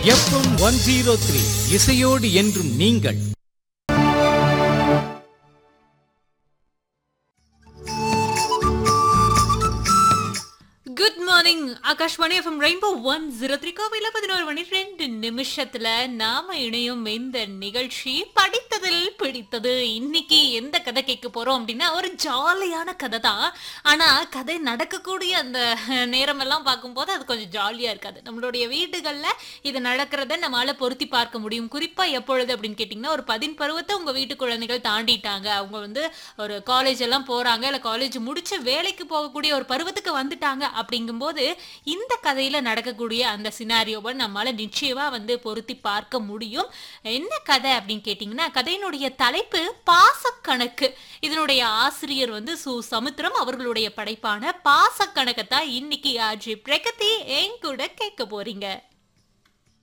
FM one zero three இசையோடு என்றும் நீங்கள் good morning Akashvani FM rainbow one zero three கோவையில் பதினோரு மணி ரெண்டு நிமிஷத்துல நாம இணையும் இந்த நிகழ்ச்சி படித்ததில் பிடித்தது இன்னைக்கு எந்த கதை கேட்க போறோம் அப்படின்னா ஒரு ஜாலியான கதை தான் ஆனா கதை நடக்கக்கூடிய அந்த நேரம் எல்லாம் பார்க்கும்போது அது கொஞ்சம் ஜாலியா இருக்காது நம்மளுடைய வீடுகள்ல இது நடக்கிறத நம்மளால பொருத்தி பார்க்க முடியும் குறிப்பா எப்பொழுது அப்படின்னு கேட்டிங்கன்னா ஒரு பதின் பருவத்தை உங்க வீட்டு குழந்தைகள் தாண்டிட்டாங்க அவங்க வந்து ஒரு காலேஜ் எல்லாம் போறாங்க இல்ல காலேஜ் முடிச்சு வேலைக்கு போகக்கூடிய ஒரு பருவத்துக்கு வந்துட்டாங்க அப்படிங்கும்போது இந்த கதையில நடக்கக்கூடிய அந்த சினாரியோவை நம்மளால நிச்சயமா வந்து பொருத்தி பார்க்க முடியும் என்ன கதை அப்படின்னு கேட்டிங்கன்னா கதையினுடைய தலைப்பு பாசக்கணக்கு இதனுடைய ஆசிரியர் வந்து சு சமுத்திரம் அவர்களுடைய படைப்பான பாசக்கணக்கை தான் இன்னைக்கு ஆஜி பிரகதி என் கூட கேட்க போறீங்க